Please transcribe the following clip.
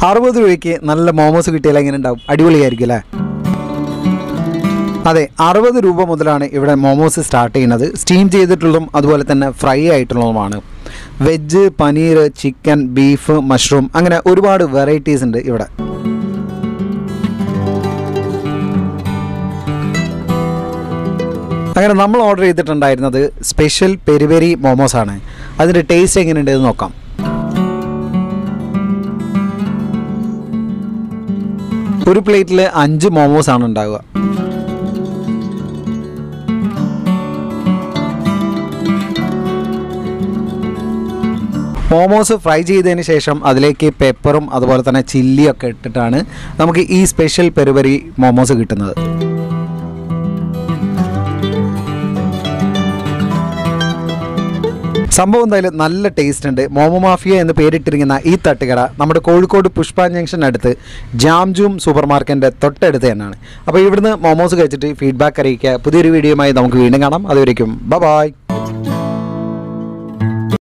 അറുപത് രൂപയ്ക്ക് നല്ല മോമോസ് കിട്ടിയാൽ എങ്ങനെ ഉണ്ടാവും അടിപൊളിയായിരിക്കും അല്ലേ അതെ അറുപത് രൂപ മുതലാണ് ഇവിടെ മോമോസ് സ്റ്റാർട്ട് ചെയ്യുന്നത് സ്റ്റീം ചെയ്തിട്ടുള്ളതും അതുപോലെ തന്നെ ഫ്രൈ ആയിട്ടുള്ളതുമാണ് veg paneer chicken beef mushroom അങ്ങനെ ഒരുപാട് വെറൈറ്റീസ് ഉണ്ട് ഇവിടെ അങ്ങനെ നമ്മൾ ഓർഡർ ചെയ്തിട്ടുണ്ടായിരുന്നത് സ്പെഷ്യൽ പെരി പെരി മോമോസ് ആണ് അതിൻ്റെ ടേസ്റ്റ് എങ്ങനെയുണ്ട് എന്ന് നോക്കാം ഒരു പ്ലേറ്റിൽ അഞ്ച് മോമോസ് ആണ് ഉണ്ടാവുക മോമോസ് ഫ്രൈ ചെയ്തതിന് ശേഷം അതിലേക്ക് പെപ്പറും അതുപോലെ തന്നെ ചില്ലിയൊക്കെ ഇട്ടിട്ടാണ് നമുക്ക് ഈ സ്പെഷ്യൽ പെരുപരി മോമോസ് കിട്ടുന്നത് സംഭവം എന്തായാലും നല്ല ടേസ്റ്റ് ഉണ്ട് മോമോ മാഫിയ എന്ന് പേരിട്ടിരിക്കുന്ന ഈ തട്ടുകട നമ്മുടെ കോഴിക്കോട് പുഷ്പ ജംഗ്ഷൻ അടുത്ത് ജാംജൂം സൂപ്പർ മാർക്കറ്റിൻ്റെ തൊട്ടടുത്ത് തന്നെയാണ് അപ്പോൾ ഇവിടുന്ന് മോമോസ് കഴിച്ചിട്ട് ഫീഡ്ബാക്ക് അറിയിക്കുക പുതിയൊരു വീഡിയോയുമായി നമുക്ക് വീണ്ടും കാണാം അതുവരേക്കും ബ ബായ്